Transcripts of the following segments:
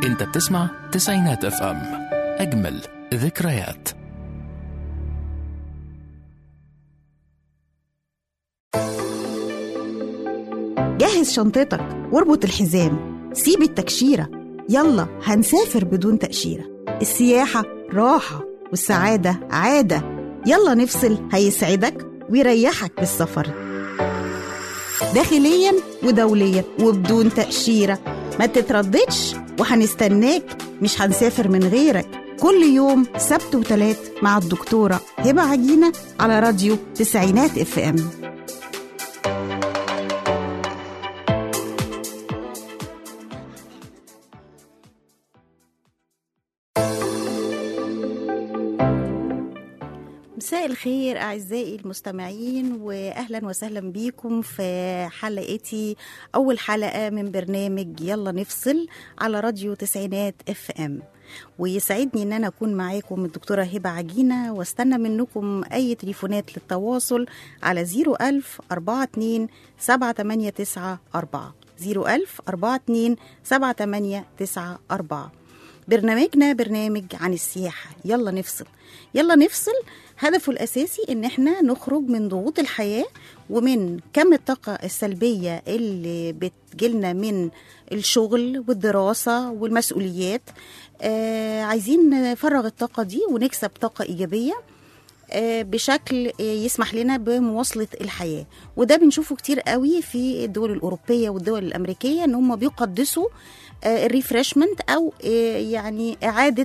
انت بتسمع تسعينات اف ام اجمل ذكريات جهز شنطتك واربط الحزام سيب التكشيرة يلا هنسافر بدون تأشيرة السياحة راحة والسعادة عادة يلا نفصل هيسعدك ويريحك بالسفر داخليا ودوليا وبدون تأشيرة ما تترددش وهنستناك مش هنسافر من غيرك كل يوم سبت وتلات مع الدكتورة هبة عجينة على راديو تسعينات اف ام مساء الخير أعزائي المستمعين وأهلا وسهلا بيكم في حلقتي أول حلقة من برنامج يلا نفصل على راديو تسعينات اف ام ويسعدني ان انا اكون معاكم الدكتوره هبه عجينه واستنى منكم اي تليفونات للتواصل على 01000 42 7894 01000 42 7894 برنامجنا برنامج عن السياحة يلا نفصل يلا نفصل هدفه الأساسي إن احنا نخرج من ضغوط الحياة ومن كم الطاقة السلبية اللي بتجيلنا من الشغل والدراسة والمسؤوليات آه عايزين نفرغ الطاقة دي ونكسب طاقة إيجابية آه، بشكل آه، يسمح لنا بمواصلة الحياة وده بنشوفه كتير قوي في الدول الأوروبية والدول الأمريكية إن هم بيقدسوا الريفرشمنت أو آه، يعني إعادة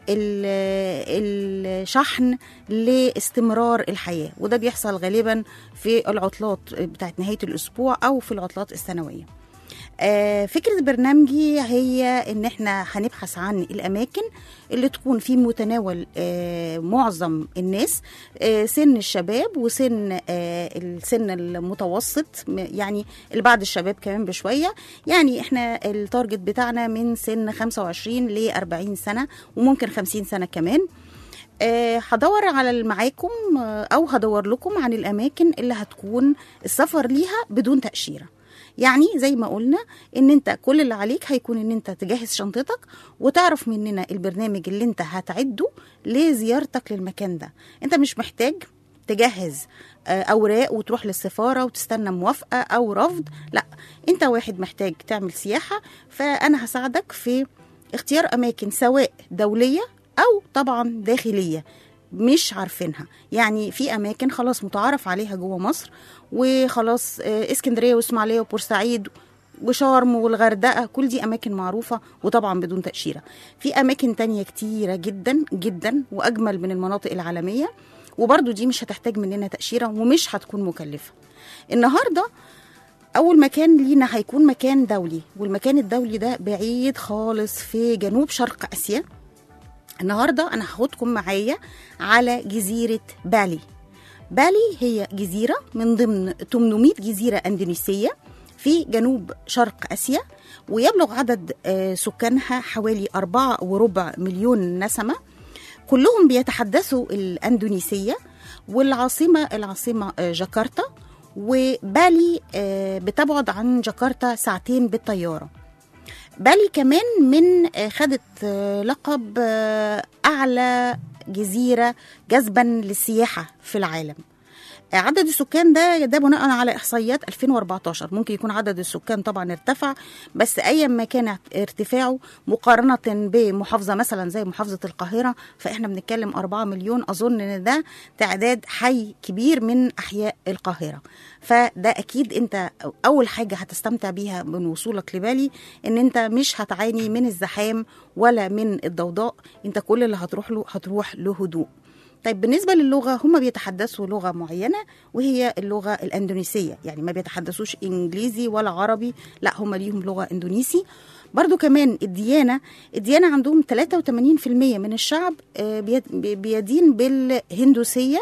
ال- الشحن لاستمرار الحياة وده بيحصل غالبا في العطلات بتاعت نهاية الأسبوع أو في العطلات السنوية آه، فكرة برنامجي هي إن إحنا هنبحث عن الأماكن اللي تكون في متناول آه، معظم الناس آه، سن الشباب وسن آه، السن المتوسط م- يعني اللي بعد الشباب كمان بشوية يعني إحنا التارجت بتاعنا من سن 25 ل 40 سنة وممكن 50 سنة كمان آه، هدور على معاكم آه، او هدور لكم عن الاماكن اللي هتكون السفر ليها بدون تاشيره يعني زي ما قلنا ان انت كل اللي عليك هيكون ان انت تجهز شنطتك وتعرف مننا البرنامج اللي انت هتعده لزيارتك للمكان ده انت مش محتاج تجهز آه، اوراق وتروح للسفاره وتستنى موافقه او رفض لا انت واحد محتاج تعمل سياحه فانا هساعدك في اختيار اماكن سواء دوليه او طبعا داخليه مش عارفينها يعني في اماكن خلاص متعارف عليها جوه مصر وخلاص آه، اسكندريه واسماعيليه وبورسعيد وشرم والغردقه كل دي اماكن معروفه وطبعا بدون تاشيره في اماكن تانية كتيره جدا جدا واجمل من المناطق العالميه وبرضو دي مش هتحتاج مننا تاشيره ومش هتكون مكلفه النهارده اول مكان لينا هيكون مكان دولي والمكان الدولي ده بعيد خالص في جنوب شرق اسيا النهارده انا هاخدكم معايا على جزيره بالي بالي هي جزيره من ضمن 800 جزيره اندونيسيه في جنوب شرق اسيا ويبلغ عدد آه، سكانها حوالي أربعة وربع مليون نسمة كلهم بيتحدثوا الأندونيسية والعاصمة العاصمة آه، جاكرتا وبالي آه، بتبعد عن جاكرتا ساعتين بالطيارة بالي كمان من آه، خدت آه، لقب آه، أعلى جزيرة جذبا للسياحة في العالم عدد السكان ده ده بناء على احصائيات 2014 ممكن يكون عدد السكان طبعا ارتفع بس ايا ما كان ارتفاعه مقارنه بمحافظه مثلا زي محافظه القاهره فاحنا بنتكلم 4 مليون اظن ان ده تعداد حي كبير من احياء القاهره فده اكيد انت اول حاجه هتستمتع بيها من وصولك لبالي ان انت مش هتعاني من الزحام ولا من الضوضاء انت كل اللي هتروح له هتروح لهدوء طيب بالنسبة للغة هم بيتحدثوا لغة معينة وهي اللغة الأندونيسية يعني ما بيتحدثوش إنجليزي ولا عربي لا هم ليهم لغة إندونيسي برضو كمان الديانة الديانة عندهم 83% من الشعب آه، بيد- بيدين بالهندوسية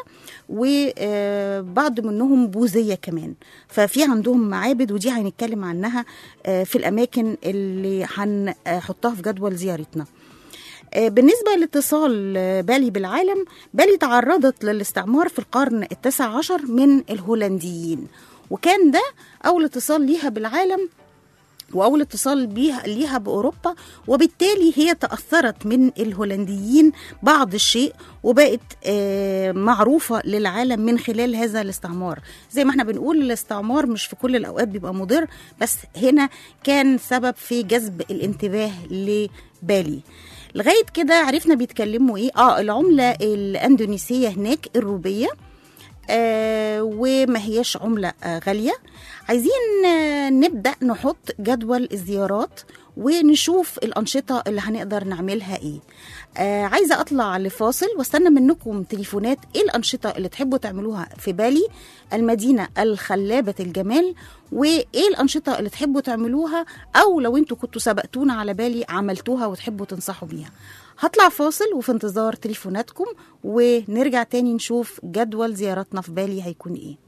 وبعض منهم بوذية كمان ففي عندهم معابد ودي هنتكلم عنها آه، في الأماكن اللي هنحطها في جدول زيارتنا آه، بالنسبة لاتصال آه، بالي بالعالم بالي تعرضت للاستعمار في القرن التاسع عشر من الهولنديين وكان ده أول اتصال ليها بالعالم واول اتصال بيها ليها باوروبا وبالتالي هي تاثرت من الهولنديين بعض الشيء وبقت آه، معروفه للعالم من خلال هذا الاستعمار زي ما احنا بنقول الاستعمار مش في كل الاوقات بيبقى مضر بس هنا كان سبب في جذب الانتباه لبالي لغايه كده عرفنا بيتكلموا ايه اه العمله الاندونيسيه هناك الروبيه آه وما هياش عملة آه غالية عايزين آه نبدأ نحط جدول الزيارات ونشوف الأنشطة اللي هنقدر نعملها إيه آه عايزة أطلع لفاصل واستنى منكم تليفونات إيه الأنشطة اللي تحبوا تعملوها في بالي المدينة الخلابة الجمال وإيه الأنشطة اللي تحبوا تعملوها أو لو أنتوا كنتوا سبقتونا على بالي عملتوها وتحبوا تنصحوا بيها هطلع فاصل وفي انتظار تليفوناتكم ونرجع تاني نشوف جدول زيارتنا في بالي هيكون ايه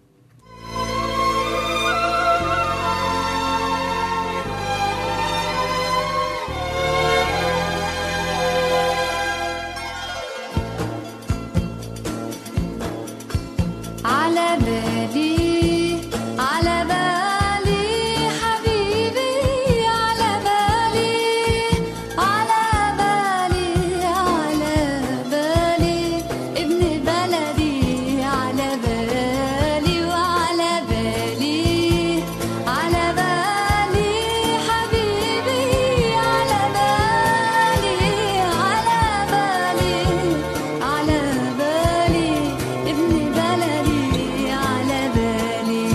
على بالي على بالي حبيبي على بالي على بالي على بالي ابن بلدي على بالي وعلى بالي على بالي حبيبي على بالي على بالي على بالي ابن بلدي على بالي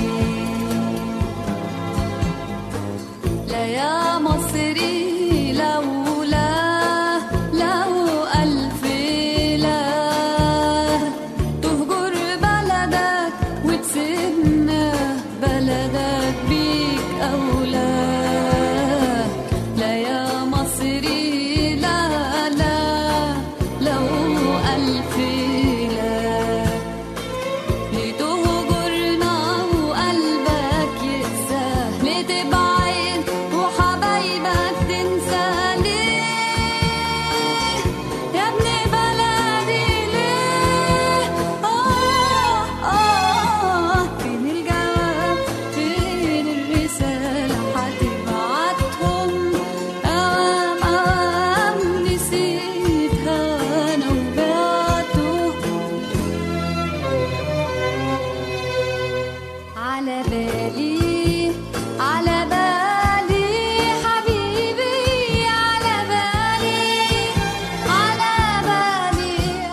لا يا مصري لولا لو ألف لا تهجر بلدك وتسيبنا بلدك بيك أولى لا يا مصري لا لا لو ألف لا لتهجرنا وقلبك يقسى لتبعد وحبايبك تنسى ليه يا ابن بلدي ليه آه آه فين الجواب فين الرسالة هتبعتهم أوام أوام نسيتها أنا وبعته على بالي على بالي حبيبي على بالي على بالي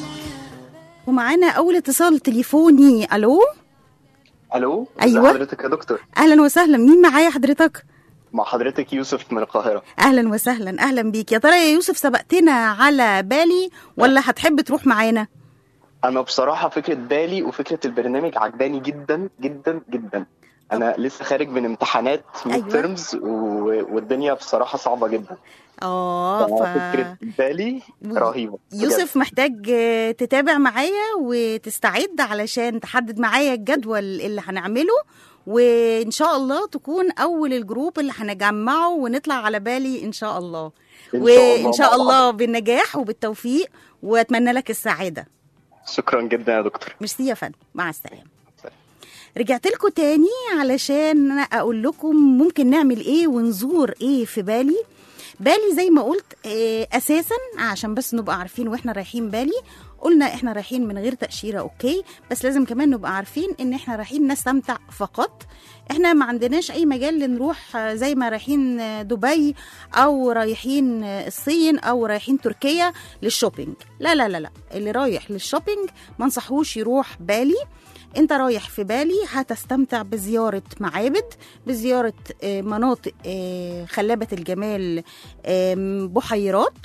ومعانا اول اتصال تليفوني الو الو أيوة. ازي حضرتك يا دكتور اهلا وسهلا مين معايا حضرتك مع حضرتك يوسف من القاهره اهلا وسهلا اهلا بيك يا ترى يا يوسف سبقتنا على بالي ولا هتحب تروح معانا انا بصراحه فكره بالي وفكره البرنامج عجباني جدا جدا جدا انا لسه خارج من امتحانات أيوة. ميد ترمز والدنيا بصراحه صعبه جدا اه ف... فكره بالي رهيبه بجد. يوسف محتاج آه، تتابع معايا وتستعد علشان تحدد معايا الجدول اللي هنعمله وان شاء الله تكون اول الجروب اللي هنجمعه ونطلع على بالي ان شاء الله إن شاء الله وان شاء مع الله بعض. بالنجاح وبالتوفيق واتمنى لك السعاده شكرا جدا يا دكتور ميرسي يا فندم مع السلامه سلام. رجعت لكم تاني علشان اقول لكم ممكن نعمل ايه ونزور ايه في بالي بالي زي ما قلت آه، اساسا عشان بس نبقى عارفين واحنا رايحين بالي قلنا احنا رايحين من غير تأشيرة اوكي بس لازم كمان نبقى عارفين ان احنا رايحين نستمتع فقط احنا ما عندناش اي مجال لنروح آه، زي ما رايحين آه، دبي او رايحين آه، الصين او رايحين تركيا للشوبينج لا لا لا لا اللي رايح للشوبينج ما انصحوش يروح بالي انت رايح في بالي هتستمتع بزيارة معابد بزيارة آه، مناطق آه، خلابة الجمال آم، بحيرات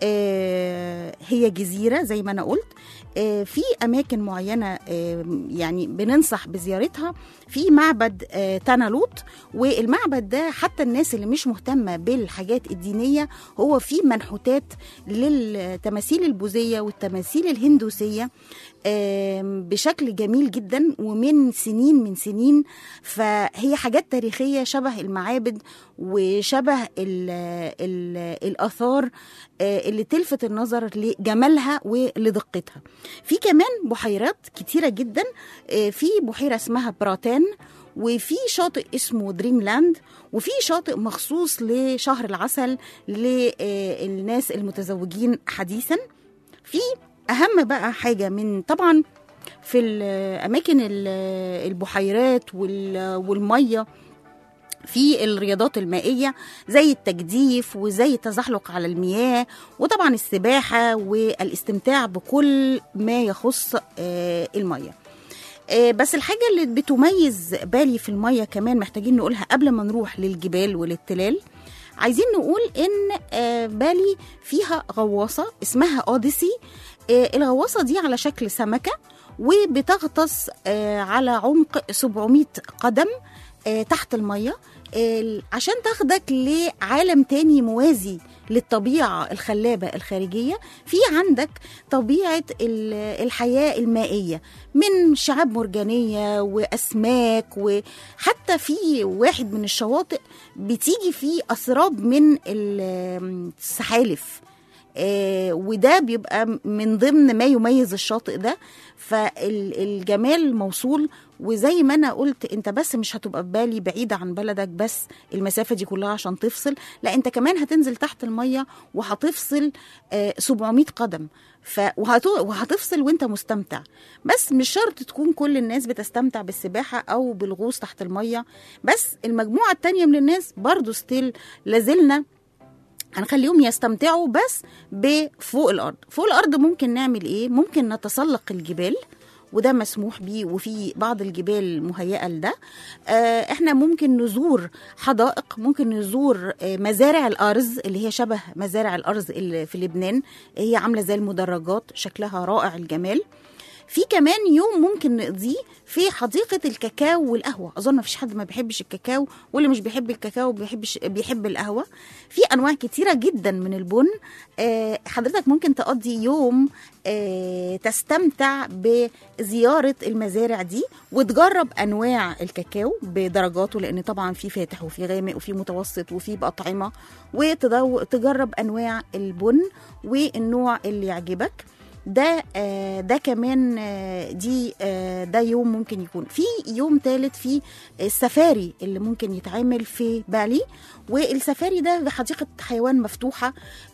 آه، هي جزيرة زي ما أنا قلت آه، في أماكن معينة آم، يعني بننصح بزيارتها في معبد آه، تانالوت والمعبد ده حتى الناس اللي مش مهتمة بالحاجات الدينية هو في منحوتات للتماثيل البوذية والتماثيل الهندوسية آم، بشكل جميل جدا ومن سنين من سنين فهي حاجات تاريخية شبه المعابد وشبه ال ال الآثار آه، اللي تلفت النظر لجمالها ولدقتها في كمان بحيرات كتيرة جدا آه، في بحيرة اسمها براتان وفي شاطئ اسمه دريم لاند وفي شاطئ مخصوص لشهر العسل للناس المتزوجين حديثا في اهم بقى حاجه من طبعا في الاماكن ال- البحيرات وال- والميه في الرياضات المائية زي التجديف وزي التزحلق على المياه وطبعا السباحة والاستمتاع بكل ما يخص آه، المية آه، بس الحاجة اللي بتميز بالي في المية كمان محتاجين نقولها قبل ما نروح للجبال وللتلال عايزين نقول ان آه، بالي فيها غواصة اسمها اوديسي آه، الغواصة دي على شكل سمكة وبتغطس آه، على عمق 700 قدم آه، تحت المية آه، عشان تاخدك لعالم تاني موازي للطبيعة الخلابة الخارجية في عندك طبيعة ال- الحياة المائية من شعاب مرجانية وأسماك وحتى في واحد من الشواطئ بتيجي فيه أسراب من ال- السحالف آه، وده بيبقى من ضمن ما يميز الشاطئ ده فالجمال موصول وزي ما انا قلت انت بس مش هتبقى في بالي بعيده عن بلدك بس المسافه دي كلها عشان تفصل لا انت كمان هتنزل تحت الميه وهتفصل آه، 700 قدم ف وهت- وهتفصل وانت مستمتع بس مش شرط تكون كل الناس بتستمتع بالسباحه او بالغوص تحت الميه بس المجموعه التانية من الناس برضو ستيل لازلنا هنخليهم يستمتعوا بس بفوق الارض فوق الارض ممكن نعمل ايه ممكن نتسلق الجبال وده مسموح بيه وفي بعض الجبال مهيئه لده آه، احنا ممكن نزور حدائق ممكن نزور آه، مزارع الارز اللي هي شبه مزارع الارز اللي في لبنان هي عامله زي المدرجات شكلها رائع الجمال في كمان يوم ممكن نقضيه في حديقة الكاكاو والقهوة أظن مفيش حد ما بيحبش الكاكاو واللي مش بيحب الكاكاو بيحبش بيحب القهوة في أنواع كتيرة جدا من البن آه، حضرتك ممكن تقضي يوم آه، تستمتع بزيارة المزارع دي وتجرب أنواع الكاكاو بدرجاته لأن طبعا في فاتح وفي غامق وفي متوسط وفي بأطعمة وتجرب أنواع البن والنوع اللي يعجبك ده آه، ده كمان آه، دي آه، ده يوم ممكن يكون في يوم ثالث في السفاري اللي ممكن يتعمل في بالي والسفاري ده بحديقة حيوان مفتوحة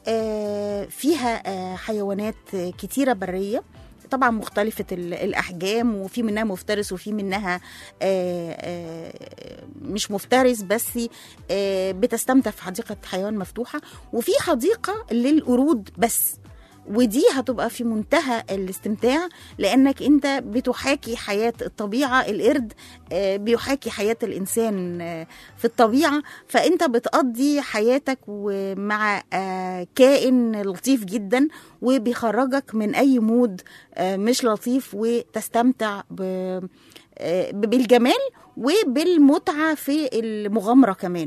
آه، فيها آه، حيوانات آه، كتيرة برية طبعا مختلفة ال- الأحجام وفي منها مفترس وفي منها آه، آه، مش مفترس بس آه، بتستمتع في حديقة حيوان مفتوحة وفي حديقة للقرود بس ودي هتبقى في منتهى الاستمتاع لانك انت بتحاكي حياه الطبيعه القرد آه، بيحاكي حياه الانسان آه، في الطبيعه فانت بتقضي حياتك ومع آه، كائن لطيف جدا وبيخرجك من اي مود آه، مش لطيف وتستمتع ب- آه، بالجمال وبالمتعه في المغامره كمان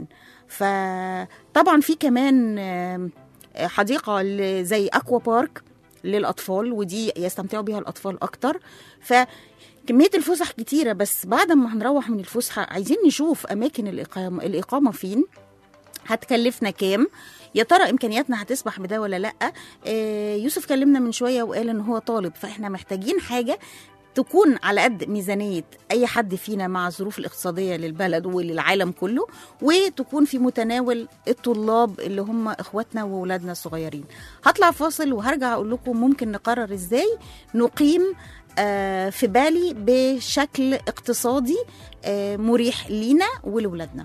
فطبعا في كمان آه، حديقه ل- زي اكوا بارك للاطفال ودي يستمتعوا بيها الاطفال اكتر ف كمية الفسح كتيرة بس بعد ما هنروح من الفسحة عايزين نشوف أماكن الإقامة, الإقامة فين هتكلفنا كام يا ترى امكانياتنا هتسمح بده ولا لا آه يوسف كلمنا من شويه وقال ان هو طالب فاحنا محتاجين حاجه تكون على قد ميزانية أي حد فينا مع الظروف الاقتصادية للبلد وللعالم كله وتكون في متناول الطلاب اللي هم إخواتنا وولادنا الصغيرين هطلع فاصل وهرجع أقول لكم ممكن نقرر إزاي نقيم آه، في بالي بشكل اقتصادي آه، مريح لينا ولولادنا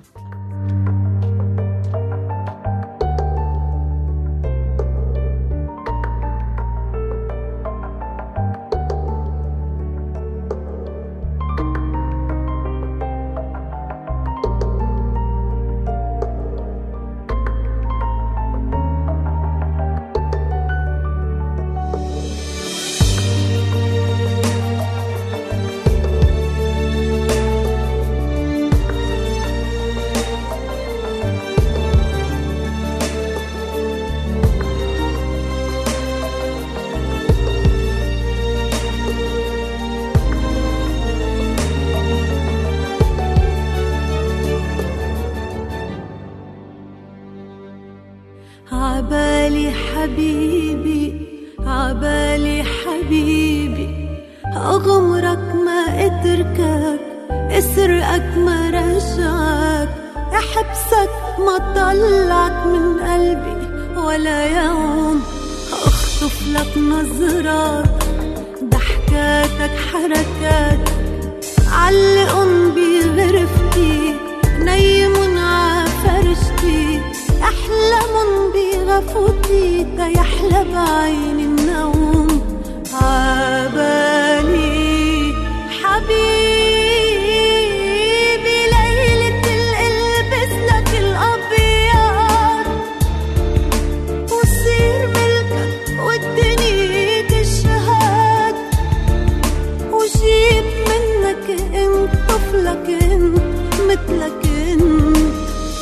عبالي حبيبي عبالي حبيبي أغمرك ما أتركك اسرقك ما رجعك احبسك ما طلعك من قلبي ولا يوم اخطف لك نظرات ضحكاتك حركاتك علقن بغرفتي نيمن عفرشتي احلمن بغفوتي تيحلى بعيني النوم عبالي حبيبي ليلة القلبس لك الأبيض وصير ملكك والدنيا تشهد وجيب منك انت طفلك انت مثلك انت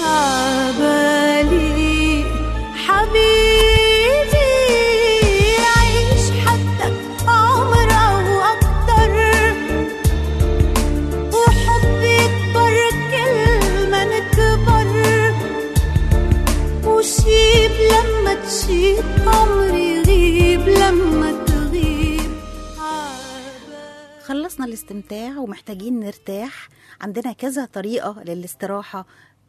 عبالي حبيبي عيش حدك عمر او اكتر وحبي يكبر كل ما نكبر وشيب لما تشيب عمري يغيب لما تغيب عبالي خلصنا الاستمتاع ومحتاجين نرتاح عندنا كذا طريقة للاستراحة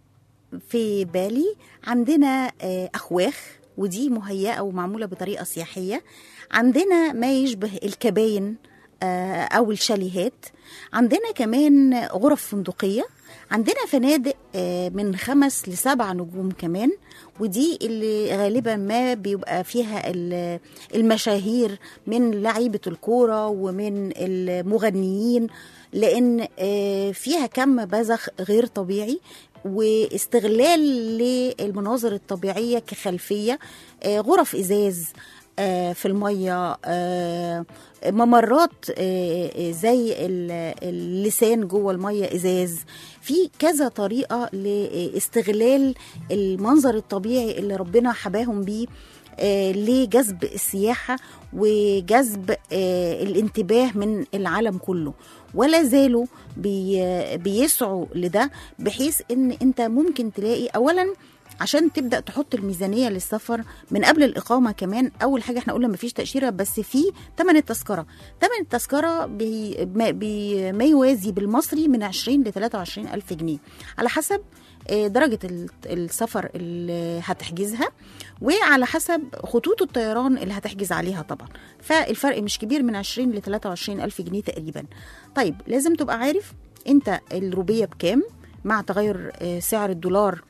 في بالي عندنا آه، أخواخ ودي مهيئة ومعمولة بطريقة سياحية عندنا ما يشبه الكباين آه، أو الشاليهات عندنا كمان غرف فندقية عندنا فنادق آه، من خمس لسبع نجوم كمان ودي اللي غالبا ما بيبقى فيها ال- المشاهير من لعيبة الكورة ومن المغنيين لأن آه، فيها كم بذخ غير طبيعي واستغلال للمناظر الطبيعية كخلفية آه، غرف إزاز آه، في المية آه، ممرات آه، آه، زي ال- اللسان جوه المية إزاز في كذا طريقة لاستغلال المنظر الطبيعي اللي ربنا حباهم بيه آه، لجذب السياحة وجذب آه، الانتباه من العالم كله ولا زالوا بي بيسعوا لده بحيث ان انت ممكن تلاقي اولا عشان تبدا تحط الميزانيه للسفر من قبل الاقامه كمان اول حاجه احنا قلنا مفيش تاشيره بس في ثمن التذكره ثمن التذكره بي ما, بي ما يوازي بالمصري من 20 ل 23 الف جنيه على حسب آه، درجة ال- السفر اللي هتحجزها وعلى حسب خطوط الطيران اللي هتحجز عليها طبعا فالفرق مش كبير من 20 ل 23 ألف جنيه تقريبا طيب لازم تبقى عارف انت الروبية بكام مع تغير آه، سعر الدولار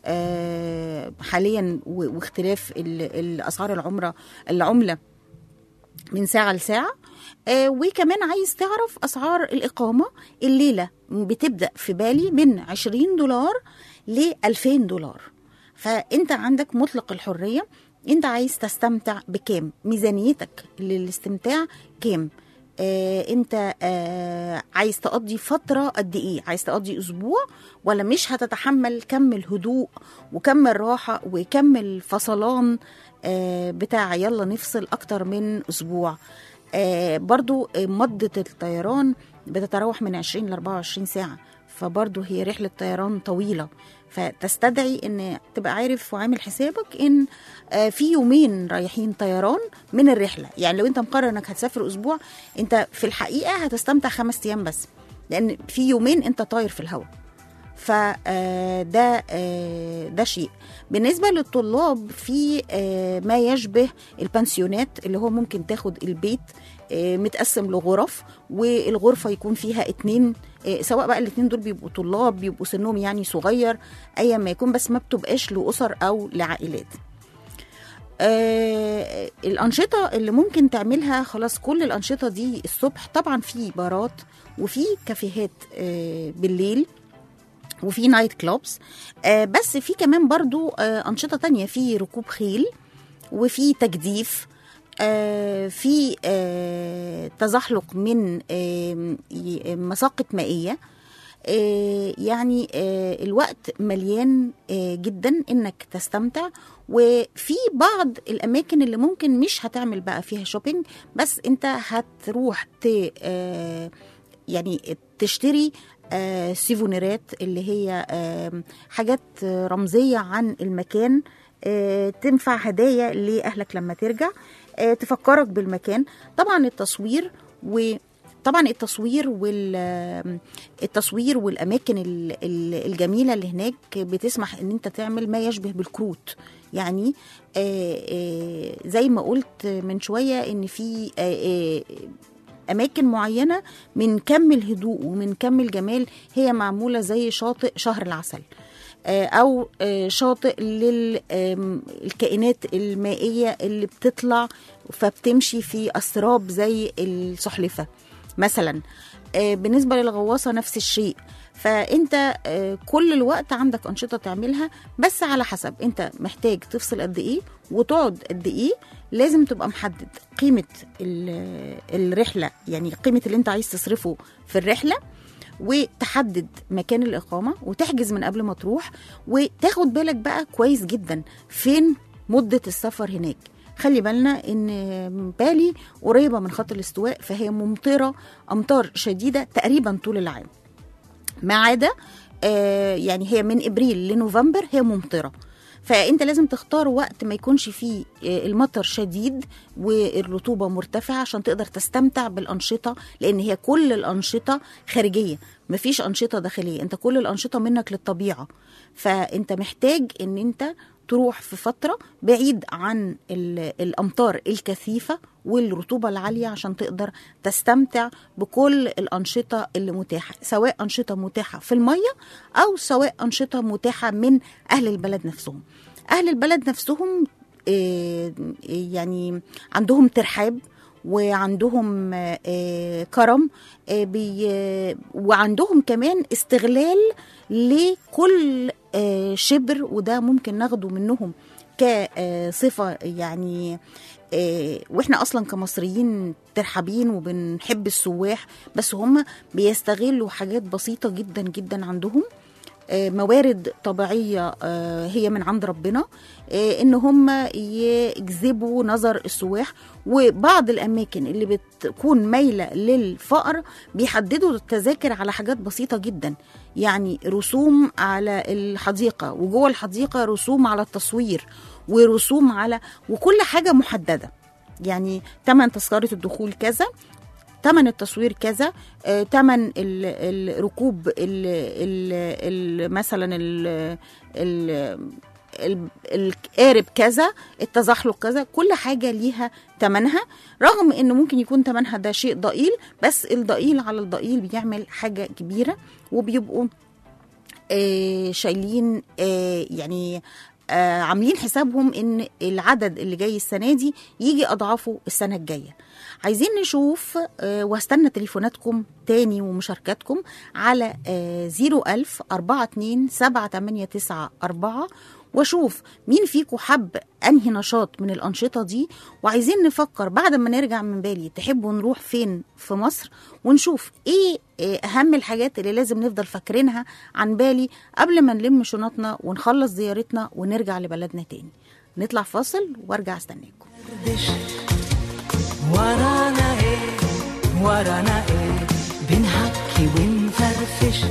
آه، حاليا و- واختلاف ال- الاسعار العمره العمله من ساعه لساعه آه، وكمان عايز تعرف اسعار الاقامه الليله بتبدا في بالي من 20 دولار ل 2000 دولار فانت عندك مطلق الحريه انت عايز تستمتع بكام ميزانيتك للاستمتاع كام آه انت آه عايز تقضي فتره قد ايه عايز تقضي اسبوع ولا مش هتتحمل كم الهدوء وكم الراحه وكم الفصلان آه بتاع يلا نفصل اكتر من اسبوع آه برضو آه، مدة الطيران بتتراوح من 20 ل 24 ساعة فبرضو هي رحلة طيران طويلة فتستدعي ان تبقى عارف وعامل حسابك ان آه، في يومين رايحين طيران من الرحلة يعني لو انت مقرر انك هتسافر اسبوع انت في الحقيقة هتستمتع خمس ايام بس لان في يومين انت طاير في الهواء فده ده شيء بالنسبه للطلاب في آه، ما يشبه البنسيونات اللي هو ممكن تاخد البيت آه، متقسم لغرف والغرفه يكون فيها اتنين آه، سواء بقى الاتنين دول بيبقوا طلاب بيبقوا سنهم يعني صغير ايا ما يكون بس ما بتبقاش لاسر او لعائلات آه الأنشطة اللي ممكن تعملها خلاص كل الأنشطة دي الصبح طبعا في بارات وفي كافيهات آه بالليل وفي نايت كلوبس آه بس في كمان برضو آه أنشطة تانية في ركوب خيل وفي تجديف آه في آه تزحلق من آه ي- مساقط مائية آه، يعني آه، الوقت مليان آه، جدا انك تستمتع وفي بعض الاماكن اللي ممكن مش هتعمل بقى فيها شوبينج بس انت هتروح ت آه، يعني تشتري آه، سيفونيرات اللي هي آه، حاجات آه، رمزيه عن المكان آه، تنفع هدايا لاهلك لما ترجع آه، تفكرك بالمكان طبعا التصوير و طبعا التصوير وال التصوير والاماكن ال- ال- الجميله اللي هناك بتسمح ان انت تعمل ما يشبه بالكروت يعني آه، آه، زي ما قلت من شويه ان في آه، آه، اماكن معينه من كم الهدوء ومن كم الجمال هي معموله زي شاطئ شهر العسل آه، او آه، شاطئ للكائنات المائيه اللي بتطلع فبتمشي في اسراب زي السحلفه مثلا آه، بالنسبه للغواصه نفس الشيء فانت آه، كل الوقت عندك انشطه تعملها بس على حسب انت محتاج تفصل قد ايه وتقعد قد ايه لازم تبقى محدد قيمه ال- الرحله يعني قيمه اللي انت عايز تصرفه في الرحله وتحدد مكان الإقامة وتحجز من قبل ما تروح وتاخد بالك بقى كويس جدا فين مدة السفر هناك خلي بالنا ان بالي قريبة من خط الاستواء فهي ممطرة أمطار شديدة تقريبا طول العام ما عدا آه، يعني هي من ابريل لنوفمبر هي ممطره فانت لازم تختار وقت ما يكونش فيه آه، المطر شديد والرطوبه مرتفعه عشان تقدر تستمتع بالانشطه لان هي كل الانشطه خارجيه مفيش انشطه داخليه انت كل الانشطه منك للطبيعه فانت محتاج ان انت تروح في فتره بعيد عن ال- الامطار الكثيفه والرطوبه العاليه عشان تقدر تستمتع بكل الانشطه اللي متاحه سواء انشطه متاحه في الميه او سواء انشطه متاحه من اهل البلد نفسهم اهل البلد نفسهم آه، يعني عندهم ترحاب وعندهم آه، كرم آه، بي- وعندهم كمان استغلال لكل آه، شبر وده ممكن ناخده منهم كصفة يعني آه، واحنا اصلا كمصريين ترحابين وبنحب السواح بس هم بيستغلوا حاجات بسيطة جدا جدا عندهم آه، موارد طبيعية آه، هي من عند ربنا آه، ان هم يجذبوا نظر السواح وبعض الاماكن اللي بتكون مايلة للفقر بيحددوا التذاكر على حاجات بسيطة جدا يعني رسوم على الحديقة وجوه الحديقة رسوم على التصوير ورسوم على وكل حاجة محددة يعني تمن تذكرة الدخول كذا تمن التصوير كذا آه، تمن ال- الركوب ال- ال- ال- مثلا ال- ال- ال- القارب كذا التزحلق كذا كل حاجة ليها تمنها رغم انه ممكن يكون تمنها ده شيء ضئيل بس الضئيل على الضئيل بيعمل حاجة كبيرة وبيبقوا آه، شايلين آه، يعني آه، عاملين حسابهم ان العدد اللي جاي السنه دي يجي اضعافه السنه الجايه عايزين نشوف آه، واستنى تليفوناتكم تاني ومشاركاتكم على آه، 01000 42 789 واشوف مين فيكم حب انهي نشاط من الانشطه دي وعايزين نفكر بعد ما نرجع من بالي تحبوا نروح فين في مصر ونشوف ايه إيه اهم الحاجات اللي لازم نفضل فاكرينها عن بالي قبل ما نلم شنطنا ونخلص زيارتنا ونرجع لبلدنا تاني نطلع فاصل وارجع استناكم ورانا ايه ورانا ايه بنحكي ونفرفش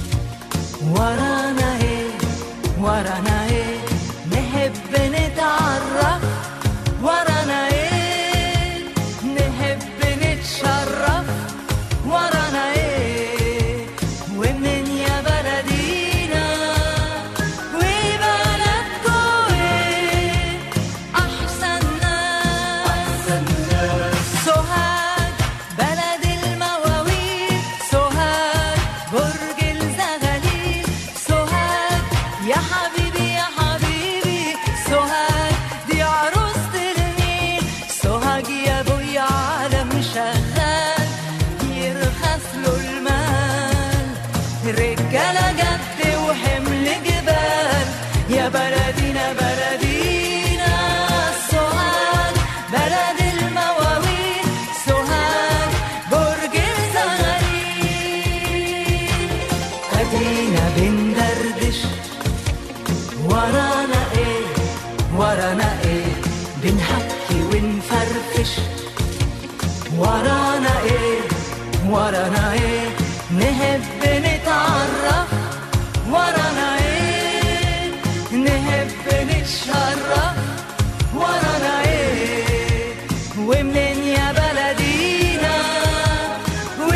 ورانا ايه ورانا ايه نحب نتعرف ورانا ايه نحب نتشرف ورانا ايه ومن يا بلدينا وبلدكو ايه احسن ناس سوهاج بلد المواويل سوهاج برج الزغاليل سوهاج يا حبيبي يا حبيبي سوهاج دي عروسة النيل سوهاج يا ابويا عالم شغال يرخص له المال رجالة جد وحمل جبال يا بلدينا بلدينا سوهاج بلد المواويل سوهاج برج الزغاليل ادينا بندردش ورانا ايه ورانا ايه بنحكي ونفرفش ورانا ايه ورانا ايه نحب نتعرف ورانا ايه نحب نتشرف ورانا ايه ومنين يا بلدينا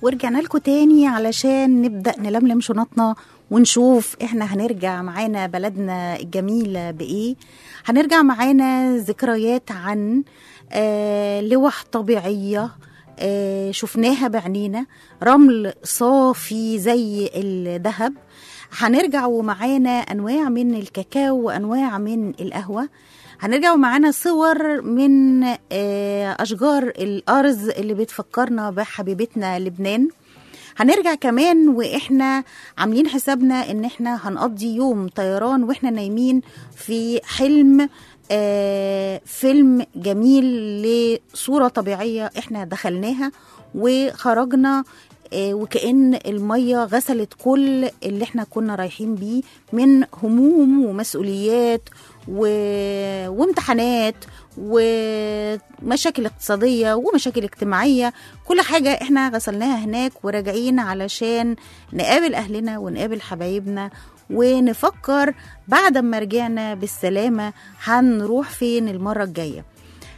ورجعنا لكم تاني علشان نبدأ نلملم شنطنا ونشوف احنا هنرجع معانا بلدنا الجميلة بإيه هنرجع معانا ذكريات عن آه لوح طبيعية آه شفناها بعينينا رمل صافي زي الذهب هنرجع ومعانا أنواع من الكاكاو وأنواع من القهوة هنرجع ومعانا صور من آه، أشجار الأرز اللي بتفكرنا بحبيبتنا لبنان هنرجع كمان واحنا عاملين حسابنا ان احنا هنقضي يوم طيران واحنا نايمين في حلم آه فيلم جميل لصورة طبيعية احنا دخلناها وخرجنا آه وكأن المية غسلت كل اللي احنا كنا رايحين بيه من هموم ومسؤوليات و... وامتحانات ومشاكل اقتصادية ومشاكل اجتماعية كل حاجة احنا غسلناها هناك وراجعين علشان نقابل أهلنا ونقابل حبايبنا ونفكر بعد ما رجعنا بالسلامة هنروح فين المرة الجاية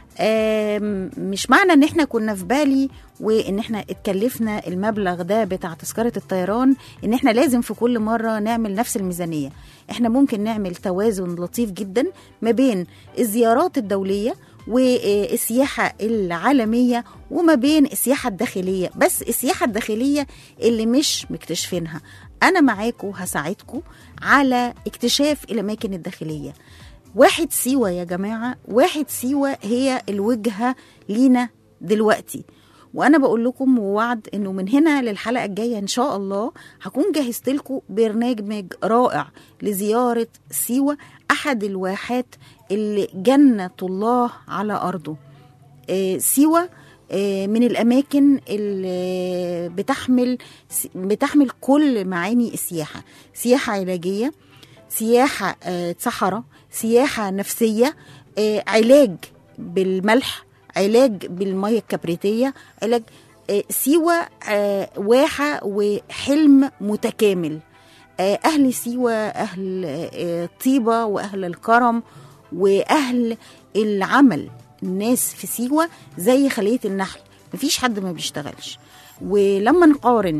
آم، مش معنى ان احنا كنا في بالي وان احنا اتكلفنا المبلغ ده بتاع تذكرة الطيران ان احنا لازم في كل مرة نعمل نفس الميزانية احنا ممكن نعمل توازن لطيف جدا ما بين الزيارات الدولية والسياحة العالمية وما بين السياحة الداخلية بس السياحة الداخلية اللي مش مكتشفينها أنا معاكم هساعدكم على اكتشاف الأماكن الداخلية واحد سيوة يا جماعة واحد سيوة هي الوجهة لينا دلوقتي وانا بقول لكم ووعد انه من هنا للحلقه الجايه ان شاء الله هكون جهزت لكم برنامج رائع لزياره سيوه احد الواحات اللي جنه الله على ارضه آه، سيوة آه، من الأماكن اللي بتحمل بتحمل كل معاني السياحة سياحة علاجية سياحة آه، صحراء سياحة نفسية آه، علاج بالملح علاج بالمية الكبريتية علاج آه، سيوة آه، واحة وحلم متكامل آه، أهل سيوة أهل آه، طيبة وأهل الكرم وأهل العمل الناس في سيوة زي خلية النحل مفيش حد ما بيشتغلش ولما نقارن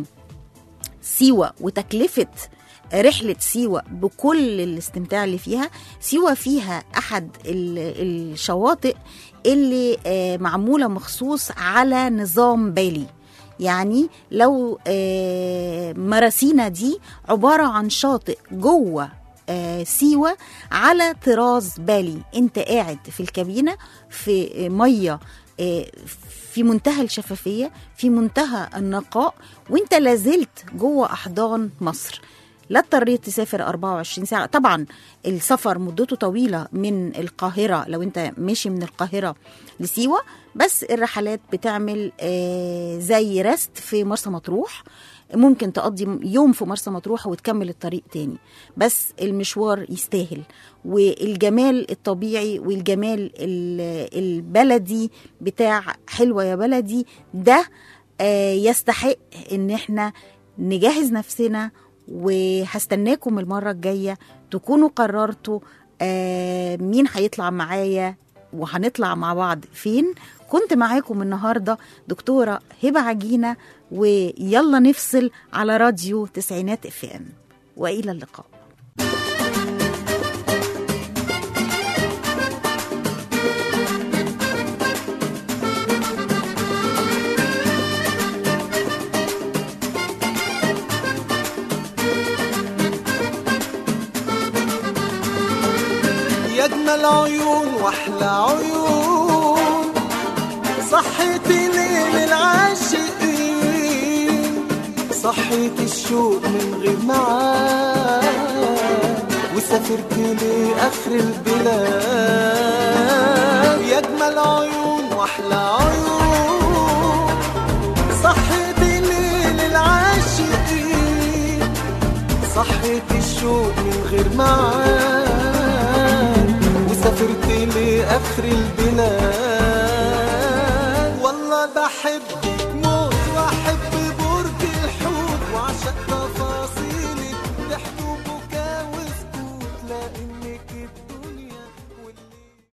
سيوة وتكلفة رحلة سيوة بكل الاستمتاع اللي فيها سيوة فيها أحد ال- الشواطئ اللي آه، معمولة مخصوص على نظام بالي يعني لو آه، مراسينا دي عبارة عن شاطئ جوه آه، سيوة على طراز بالي انت قاعد في الكابينة في مية آه، في منتهى الشفافية في منتهى النقاء وانت لازلت جوه أحضان مصر لا اضطريت تسافر 24 ساعة طبعا السفر مدته طويلة من القاهرة لو انت ماشي من القاهرة لسيوة بس الرحلات بتعمل آه، زي رست في مرسى مطروح ممكن تقضي يوم في مرسى مطروح وتكمل الطريق تاني بس المشوار يستاهل والجمال الطبيعي والجمال ال- البلدي بتاع حلوة يا بلدي ده آه، يستحق ان احنا نجهز نفسنا وهستناكم المرة الجاية تكونوا قررتوا آه، مين هيطلع معايا وهنطلع مع بعض فين كنت معاكم النهاردة دكتورة هبة عجينة ويلا نفصل على راديو تسعينات اف ام وإلى اللقاء يا اجمل عيون واحلى عيون صحيتي ليل العاشقين صحيت الشوق من غير معاد وسافرت لاخر البلاد يا اجمل عيون واحلى عيون صحيتي ليل العاشقين صحيت الشوق من غير معاد وسافرت لآخر البلاد والله بحب